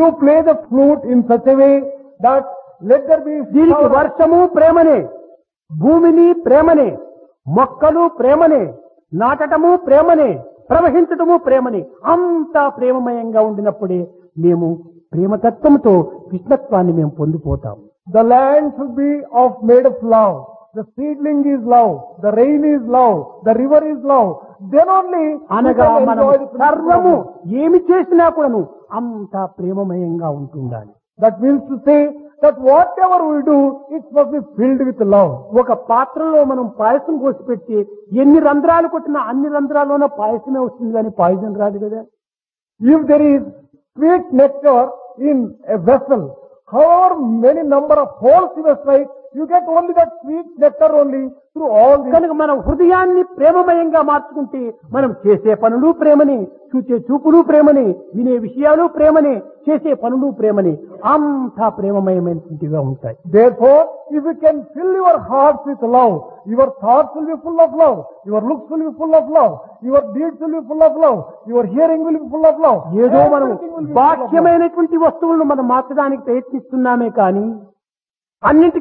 You play the flute in such a way that let there be దీనికి shower of వర్షము ప్రేమనే భూమిని ప్రేమనే మొక్కలు ప్రేమనే నాటటము ప్రేమనే ప్రవహించటము ప్రేమనే అంతా ప్రేమమయంగా ఉండినప్పుడే మేము ప్రేమతత్వంతో కృష్ణత్వాన్ని మేము పొందిపోతాం The land should be of made of love. The seedling is love. The rain is love. The river is love. Then only we అనగా can మనం enjoy the principle of సర్వము love. ఏమి చేసినా కూడాను అంతా ప్రేమమయంగా ఉంటుండాలి That means to say that whatever we do, it must be filled with love. ఒక పాత్రలో మనం పాయసం కోసి పెట్టి ఎన్ని రంధ్రాలు కొట్టినా అన్ని రంధ్రాల్లోనూ పాయసమే వస్తుంది కానీ పాయసం రాదు కదా If there is sweet nectar in a vessel, however many number of holes you strike, you get only that sweet nectar only through all these. కనుక మనం హృదయాన్ని ప్రేమమయంగా మార్చుకుంటే మనం చేసే పనులు ప్రేమని చూసే చూపులు ప్రేమని వినే విషయాలు ప్రేమని చేసే పనులు ప్రేమని అంతా ప్రేమమయమైనటువంటివిగా ఉంటాయి Therefore, if you can fill your hearts with love, your thoughts will be full of love, your looks will be full of love, your deeds will be full of love, your hearing will be full of love. ఏదో మనం Everything will be full of love. బాహ్యమైనటువంటి వస్తువులను మనం మార్చడానికి ప్రయత్నిస్తున్నామే కానీ అన్నింటి